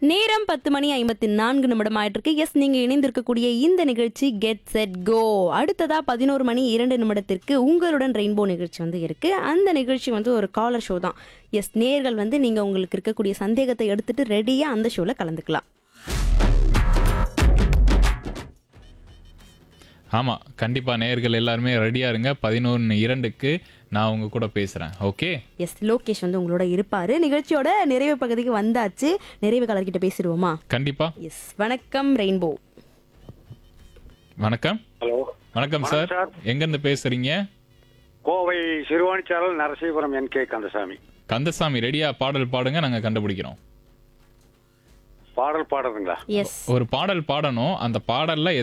நேரம் பத்து மணி ஐம்பத்தி நான்கு நிமிடம் ஆயிட்டு இருக்கு எஸ் நீங்க இணைந்திருக்கக்கூடிய இந்த நிகழ்ச்சி கெட் செட் கோ அடுத்ததா பதினோரு மணி இரண்டு நிமிடத்திற்கு உங்களுடன் ரெயின்போ நிகழ்ச்சி வந்து இருக்கு அந்த நிகழ்ச்சி வந்து ஒரு காலர் ஷோ தான் எஸ் நேர்கள் வந்து நீங்க உங்களுக்கு இருக்கக்கூடிய சந்தேகத்தை எடுத்துட்டு ரெடியா அந்த ஷோல கலந்துக்கலாம் ஆமா கண்டிப்பா நேயர்கள் எல்லாருமே ரெடியா இருங்க பதினொன்று இரண்டுக்கு நான் உங்க கூட பேசுறேன் ஓகே எஸ் லோகேஷ் வந்து உங்களோட இருப்பாரு நிகழ்ச்சியோட நிறைவு பகுதிக்கு வந்தாச்சு நிறைவு கலர்கிட்ட பேசிடுவோமா கண்டிப்பா எஸ் வணக்கம் ரெயின்போ வணக்கம் ஹலோ வணக்கம் சார் சார். எங்க இருந்து பேசுறீங்க கோவை சிறுவாணிச்சாரல் நரசீபுரம் என் கே கந்தசாமி கந்தசாமி ரெடியா பாடல் பாடுங்க நாங்க கண்டுபிடிக்கிறோம் பாடல் பாடுறதுங்களா எஸ் ஒரு பாடல் பாடணும் அந்த பாடல்ல